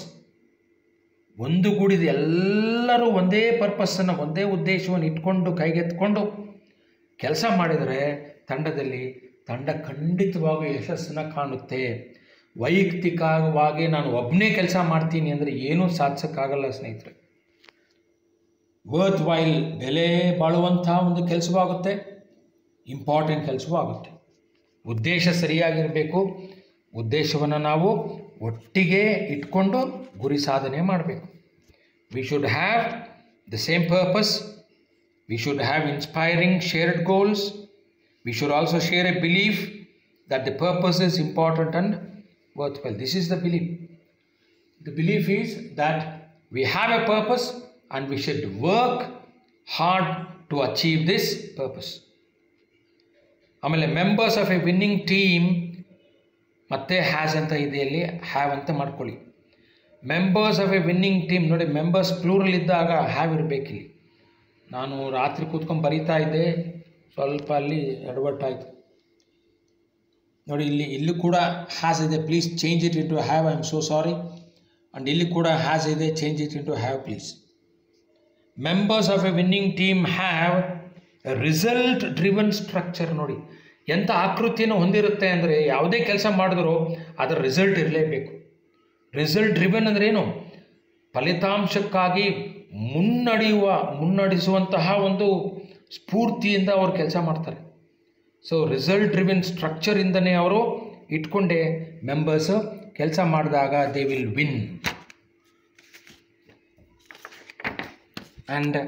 ಒಂದುಗೂಡಿದ ಎಲ್ಲರೂ ಒಂದೇ ಪರ್ಪಸ್ಸನ್ನು ಒಂದೇ ಉದ್ದೇಶವನ್ನು ಇಟ್ಕೊಂಡು ಕೈಗೆತ್ಕೊಂಡು ಕೆಲಸ ಮಾಡಿದರೆ ತಂಡದಲ್ಲಿ ತಂಡ ಖಂಡಿತವಾಗೂ ಯಶಸ್ಸನ್ನು ಕಾಣುತ್ತೆ ವೈಯಕ್ತಿಕವಾಗಿ ನಾನು ಒಬ್ಬನೇ ಕೆಲಸ ಮಾಡ್ತೀನಿ ಅಂದರೆ ಏನೂ ಸಾಧಿಸೋಕ್ಕಾಗಲ್ಲ ಸ್ನೇಹಿತರೆ ವರ್ತ್ ವೈಲ್ ಬೆಲೆ ಬಾಳುವಂಥ ಒಂದು ಕೆಲಸವಾಗುತ್ತೆ ಇಂಪಾರ್ಟೆಂಟ್ ಕೆಲಸವೂ ಆಗುತ್ತೆ ಉದ್ದೇಶ ಸರಿಯಾಗಿರಬೇಕು ಉದ್ದೇಶವನ್ನು ನಾವು ಒಟ್ಟಿಗೆ ಇಟ್ಕೊಂಡು ಗುರಿ ಸಾಧನೆ ಮಾಡಬೇಕು we should have the same purpose we should have inspiring shared goals we should also share a belief that the purpose is important and worth well this is the belief The belief is that we have a purpose and we should work hard to achieve this purpose. ಆಮೇಲೆ members of a winning team ಮತ್ತೆ has ಅಂತ ಇದೆ ಅಲ್ಲಿ have ಅಂತ ಮಾಡ್ಕೊಳ್ಳಿ members of a winning team ನೋಡಿ members plural ಇದ್ದಾಗ have ಇರಬೇಕಿಲ್ಲಿ ನಾನು ರಾತ್ರಿ ಕೂತ್ಕೊಂಡು ಬರೀತಾ ಇದ್ದೆ ಸ್ವಲ್ಪ ಅಲ್ಲಿ ಎಡವಟ್ಟಾಯಿತು ನೋಡಿ ಇಲ್ಲಿ ಇಲ್ಲಿ ಕೂಡ ಹ್ಯಾಸ್ ಇದೆ please change it into have I am so sorry and ಇಲ್ಲಿ ಕೂಡ ಹ್ಯಾಸ್ ಇದೆ change it into have please members of a winning team have result driven structure ನೋಡಿ ಎಂಥ ಆಕೃತಿಯನ್ನು ಹೊಂದಿರುತ್ತೆ ಅಂದರೆ ಯಾವುದೇ ಕೆಲಸ ಮಾಡಿದ್ರೂ ಅದರ ರಿಸಲ್ಟ್ ಇರಲೇಬೇಕು ರಿಸಲ್ಟ್ ಡ್ರಿವನ್ ಅಂದರೆ ಏನು ಫಲಿತಾಂಶಕ್ಕಾಗಿ ಮುನ್ನಡೆಯುವ ಮುನ್ನಡೆಸುವಂತಹ ಒಂದು ಸ್ಫೂರ್ತಿಯಿಂದ ಅವರು ಕೆಲಸ ಮಾಡ್ತಾರೆ ಸೊ ರಿಸಲ್ಟ್ ಡ್ರಿವನ್ ಸ್ಟ್ರಕ್ಚರಿಂದನೇ ಅವರು ಇಟ್ಕೊಂಡೆ ಮೆಂಬರ್ಸ್ ಕೆಲಸ ಮಾಡಿದಾಗ they will win and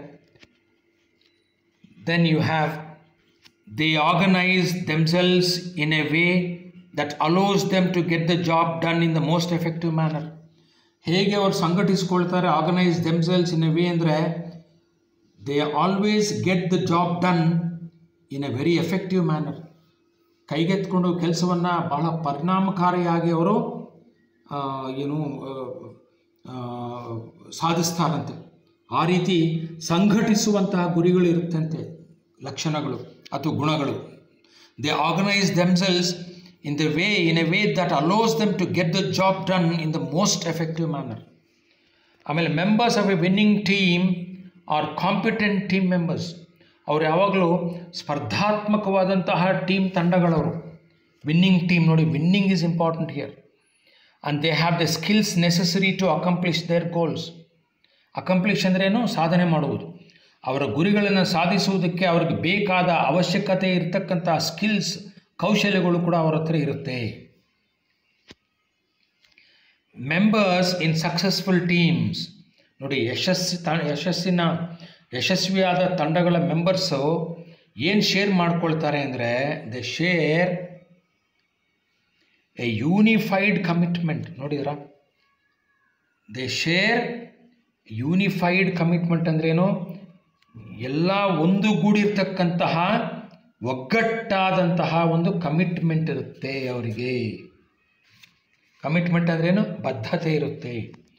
then you have they organize themselves in a way that allows them to get the job done in the most effective manner ಹೇಗೆ ಅವ್ರು ಸಂಘಟಿಸ್ಕೊಳ್ತಾರೆ organise themselves in a way ಅಂದರೆ they always get the job done in a very effective manner ಕೈಗೆತ್ಕೊಂಡು ಕೆಲಸವನ್ನು ಬಹಳ ಪರಿಣಾಮಕಾರಿಯಾಗಿ ಅವರು ಆ, ಏನು ಆ, ಆ, ಸಾಧಿಸ್ತಾರಂತೆ ಆ ರೀತಿ ಸಂಘಟಿಸುವಂತಹ ಗುರಿಗಳು ಇರುತ್ತಂತೆ ಲಕ್ಷಣಗಳು ಅಥವಾ ಗುಣಗಳು they organise themselves in the way in a way that allows them to get the job done in the most effective manner ಆಮೇಲೆ members of a winning team are competent team members ಅವ್ರು ಯಾವಾಗಲೂ ಸ್ಪರ್ಧಾತ್ಮಕವಾದಂತಹ team ತಂಡಗಳವರು winning team ನೋಡಿ winning is important here and they have the skills necessary to accomplish their goals accomplish ಅಂದ್ರೇನು ಸಾಧನೆ ಮಾಡುವುದು ಅವರ ಗುರಿಗಳನ್ನು ಸಾಧಿಸುವುದಕ್ಕೆ ಅವ್ರಿಗೆ ಬೇಕಾದ ಅವಶ್ಯಕತೆ ಇರತಕ್ಕಂಥ ಸ್ಕಿಲ್ಸ್ ಕೌಶಲ್ಯಗಳು ಕೂಡ ಅವರ ಹತ್ರ ಇರುತ್ತೆ ಮೆಂಬರ್ಸ್ ಇನ್ ಸಕ್ಸಸ್ಫುಲ್ ಟೀಮ್ಸ್ ನೋಡಿ ಯಶಸ್ಸಿ ತ ಯಶಸ್ಸಿನ ಯಶಸ್ವಿಯಾದ ತಂಡಗಳ ಮೆಂಬರ್ಸು ಏನು ಶೇರ್ ಮಾಡ್ಕೊಳ್ತಾರೆ ಅಂದರೆ the share a unified commitment ನೋಡಿದ್ರಾ ದೇ ಶೇರ್ ಯೂನಿಫೈಡ್ ಕಮಿಟ್ಮೆಂಟ್ ಅಂದ್ರೇನು ಎಲ್ಲ ಒಂದುಗೂಡಿರ್ತಕ್ಕಂತಹ ಒಗ್ಗಟ್ಟಾದಂತಹ ಒಂದು ಕಮಿಟ್ಮೆಂಟ್ ಇರುತ್ತೆ ಅವರಿಗೆ ಕಮಿಟ್ಮೆಂಟ್ ಅಂದ್ರೇನು ಬದ್ಧತೆ ಇರುತ್ತೆ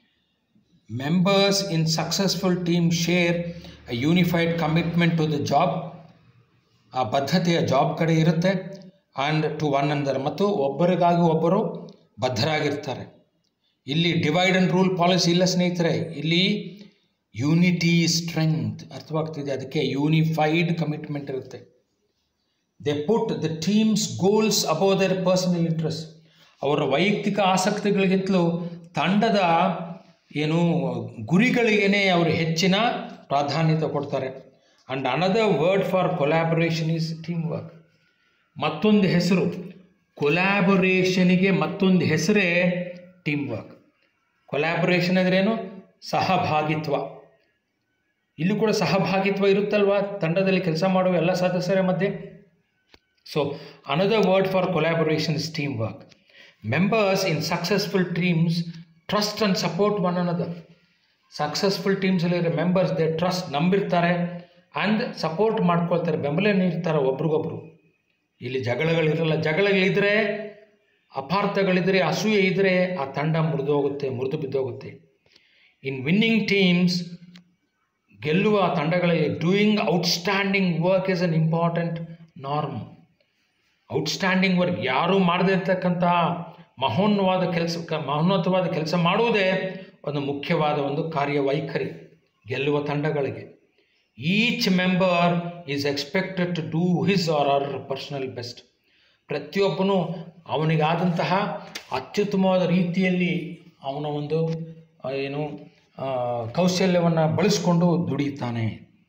members in successful team share a unified commitment to the job ಆ ಬದ್ಧತೆಯ ಜಾಬ್ ಕಡೆ ಇರುತ್ತೆ ಆ್ಯಂಡ್ ಟು ಒನ್ ಅಂದರ್ ಮತ್ತು ಒಬ್ಬರಿಗಾಗಿ ಒಬ್ಬರು ಬದ್ಧರಾಗಿರ್ತಾರೆ ಇಲ್ಲಿ ಡಿವೈಡ್ ಆ್ಯಂಡ್ ರೂಲ್ ಪಾಲಿಸಿ ಇಲ್ಲ ಸ್ನೇಹಿತರೆ ಇಲ್ಲಿ ಯೂನಿಟಿ ಸ್ಟ್ರೆಂತ್ ಅರ್ಥವಾಗ್ತಿದೆ ಅದಕ್ಕೆ ಯೂನಿಫೈಡ್ ಕಮಿಟ್ಮೆಂಟ್ ಇರುತ್ತೆ they put the team's goals above their personal interest ಅವರ ವೈಯಕ್ತಿಕ ಆಸಕ್ತಿಗಳಿಗಿಂತಲೂ ತಂಡದ ಏನು ಗುರಿಗಳಿಗೇನೆ ಅವರು ಹೆಚ್ಚಿನ ಪ್ರಾಧಾನ್ಯತೆ ಕೊಡ್ತಾರೆ and another word for collaboration is teamwork ಮತ್ತೊಂದು ಹೆಸರು ಕೊಲ್ಯಾಬೊರೇಷನಿಗೆ ಮತ್ತೊಂದು ಹೆಸರೇ ಟೀಮ್ ವರ್ಕ್ ಕೊಲ್ಯಾಬೊರೇಷನ್ ಅಂದ್ರೇನು ಸಹಭಾಗಿತ್ವ ಇಲ್ಲೂ ಕೂಡ ಸಹಭಾಗಿತ್ವ ಇರುತ್ತಲ್ವಾ ತಂಡದಲ್ಲಿ ಕೆಲಸ ಮಾಡುವ ಎಲ್ಲ ಸದಸ್ಯರ ಮಧ್ಯೆ so another word for collaboration is teamwork members in successful teams trust and support one another successful ಟೀಮ್ಸಲ್ಲಿರೋ ಮೆಂಬರ್ಸ್ ದೇ ಟ್ರಸ್ಟ್ ನಂಬಿರ್ತಾರೆ ಆ್ಯಂಡ್ ಸಪೋರ್ಟ್ ಮಾಡ್ಕೊಳ್ತಾರೆ ಬೆಂಬಲ ನೀಡ್ತಾರೆ ಒಬ್ರಿಗೊಬ್ರು ಇಲ್ಲಿ ಜಗಳಗಳಿರಲ್ಲ ಜಗಳಗಳಿದ್ದರೆ ಅಪಾರ್ಥಗಳಿದ್ದರೆ ಅಸೂಯೆ ಇದ್ದರೆ ಆ ತಂಡ ಮುರಿದು ಹೋಗುತ್ತೆ ಮುರಿದು ಬಿದ್ದೋಗುತ್ತೆ ಇನ್ ವಿನ್ನಿಂಗ್ ಟೀಮ್ಸ್ ಗೆಲ್ಲುವ ತಂಡಗಳಲ್ಲಿ doing outstanding work is an important norm outstanding work ಯಾರೂ ಮಾಡದೇ ಇರ್ತಕ್ಕಂಥ ಮಹೋನ್ನವಾದ ಕೆಲಸ ಮಹೋನ್ನತವಾದ ಕೆಲಸ ಮಾಡುವುದೇ ಒಂದು ಮುಖ್ಯವಾದ ಒಂದು ಕಾರ್ಯವೈಖರಿ ಗೆಲ್ಲುವ ತಂಡಗಳಿಗೆ each member is expected to do his or her personal best ಪ್ರತಿಯೊಬ್ಬನು ಅವನಿಗಾದಂತಹ ಅತ್ಯುತ್ತಮವಾದ ರೀತಿಯಲ್ಲಿ ಅವನ ಒಂದು ಆ, ಏನು ಕೌಶಲ್ಯವನ್ನು ಬಳಸಿಕೊಂಡು ದುಡಿಯುತ್ತಾನೆ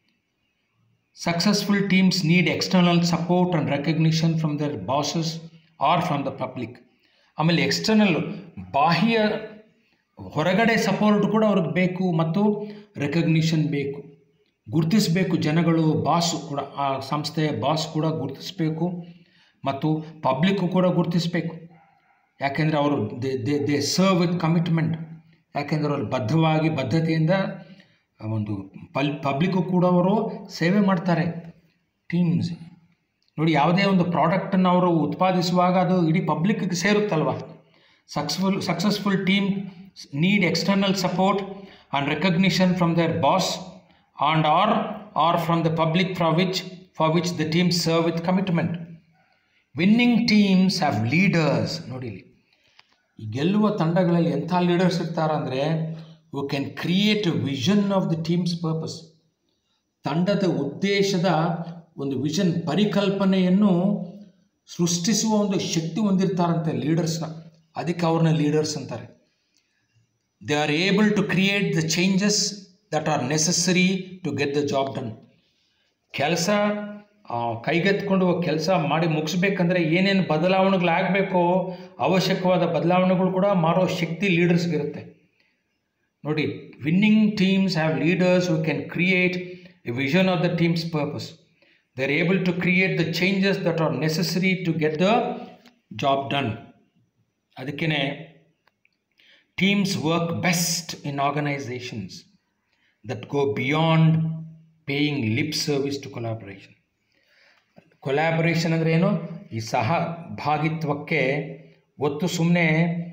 successful teams need external support and recognition from their bosses or from the public ಆಮೇಲೆ ಎಕ್ಸ್ಟರ್ನಲ್ ಬಾಹ್ಯ ಹೊರಗಡೆ ಸಪೋರ್ಟ್ ಕೂಡ ಅವ್ರಿಗೆ ಬೇಕು ಮತ್ತು ರೆಕಗ್ನಿಷನ್ ಬೇಕು ಗುರುತಿಸಬೇಕು ಜನಗಳು ಬಾಸ್ ಕೂಡ ಆ ಸಂಸ್ಥೆಯ ಬಾಸ್ ಕೂಡ ಗುರುತಿಸಬೇಕು ಮತ್ತು ಪಬ್ಲಿಕ್ಕು ಕೂಡ ಗುರುತಿಸಬೇಕು ಯಾಕೆಂದರೆ ಅವರು they they they serve with commitment ಯಾಕೆಂದರೆ ಅವರು ಬದ್ಧವಾಗಿ ಬದ್ಧತೆಯಿಂದ ಒಂದು ಪಲ್ ಪಬ್ಲಿಕ್ಕು ಕೂಡ ಅವರು ಸೇವೆ ಮಾಡ್ತಾರೆ ಟೀಮ್ಸ್ ನೋಡಿ ಯಾವುದೇ ಒಂದು ಪ್ರಾಡಕ್ಟನ್ನು ಅವರು ಉತ್ಪಾದಿಸುವಾಗ ಅದು ಇಡೀ ಪಬ್ಲಿಕ್ಗೆ ಸೇರುತ್ತಲ್ವ successful successful team need external support and recognition from their boss and or or from the public from which for which the team serve with commitment winning teams have leaders ನೋಡಿ ಇಲ್ಲಿ ಈ ಗೆಲ್ಲುವ ತಂಡಗಳಲ್ಲಿ ಎಂಥ ಲೀಡರ್ಸ್ ಇರ್ತಾರಂದರೆ who can create a vision of the team's purpose ತಂಡದ ಉದ್ದೇಶದ ಒಂದು ವಿಷನ್ ಪರಿಕಲ್ಪನೆಯನ್ನು ಸೃಷ್ಟಿಸುವ ಒಂದು ಶಕ್ತಿ ಹೊಂದಿರ್ತಾರಂತೆ ಲೀಡರ್ಸ್ನ ಅದಕ್ಕೆ ಅವ್ರನ್ನ ಲೀಡರ್ಸ್ ಅಂತಾರೆ they are able to create the changes that are necessary to get the job done ಕೆಲಸ ಕೈಗೆತ್ಕೊಂಡು ಕೆಲಸ ಮಾಡಿ ಮುಗಿಸ್ಬೇಕಂದ್ರೆ ಏನೇನು ಬದಲಾವಣೆಗಳಾಗಬೇಕೋ ಅವಶ್ಯಕವಾದ ಬದಲಾವಣೆಗಳು ಕೂಡ ಮಾಡೋ ಶಕ್ತಿ ಲೀಡರ್ಸ್ಗಿರುತ್ತೆ ನೋಡಿ winning teams have leaders who can create a vision of the team's purpose they are able to create the changes that are necessary to get the job done ಅದಕ್ಕೇ teams work best in organisations that go beyond paying lip service to collaboration collaboration ಅಂದರೆ ಏನು ಈ ಸಹಭಾಗಿತ್ವಕ್ಕೆ ಒತ್ತು ಸುಮ್ಮನೆ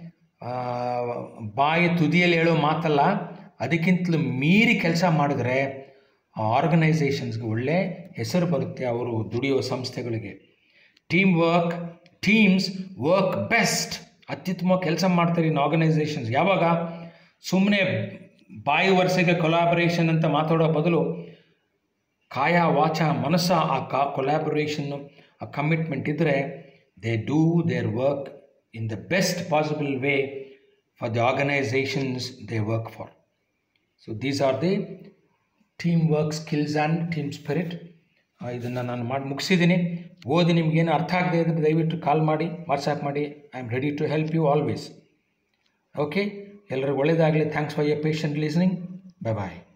ಬಾಯಿ ತುದಿಯಲ್ಲಿ ಹೇಳೋ ಮಾತಲ್ಲ ಅದಕ್ಕಿಂತಲೂ ಮೀರಿ ಕೆಲಸ ಮಾಡಿದ್ರೆ ಆ ಆರ್ಗನೈಸೇಷನ್ಸ್ಗೆ ಒಳ್ಳೆ ಹೆಸರು ಬರುತ್ತೆ ಅವರು ದುಡಿಯೋ ಸಂಸ್ಥೆಗಳಿಗೆ team work teams work best ಅತ್ಯುತ್ತಮ ಕೆಲಸ ಮಾಡ್ತಾರೆ ಇನ್ ಆರ್ಗನೈಸೇಷನ್ಸ್ ಯಾವಾಗ ಸುಮ್ಮನೆ ಬಾಯಿ ವರ್ಷಗೆ ಕೊಲಾಬರೇಷನ್ ಅಂತ ಮಾತಾಡೋ ಬದಲು ಕಾಯ ವಾಚ ಮನಸ್ಸ ಆ ಕಾ ಕೊಲಾಬರೇಷನ್ನು ಆ ಕಮಿಟ್ಮೆಂಟ್ ಇದ್ದರೆ they do their work in the best possible way for the organisations they work for so these are the teamwork skills and team spirit ಇದನ್ನು ನಾನು ಮಾಡಿ ಮುಗಿಸಿದ್ದೀನಿ ಓದಿ ನಿಮಗೇನು ಅರ್ಥ ಆಗದೆ ಇದ್ದರೆ ದಯವಿಟ್ಟು ಕಾಲ್ ಮಾಡಿ ವಾಟ್ಸಾಪ್ ಮಾಡಿ I am ready to help you always okay ಎಲ್ಲರಿಗೂ ಒಳ್ಳೆಯದಾಗಲಿ thanks for your patient listening bye bye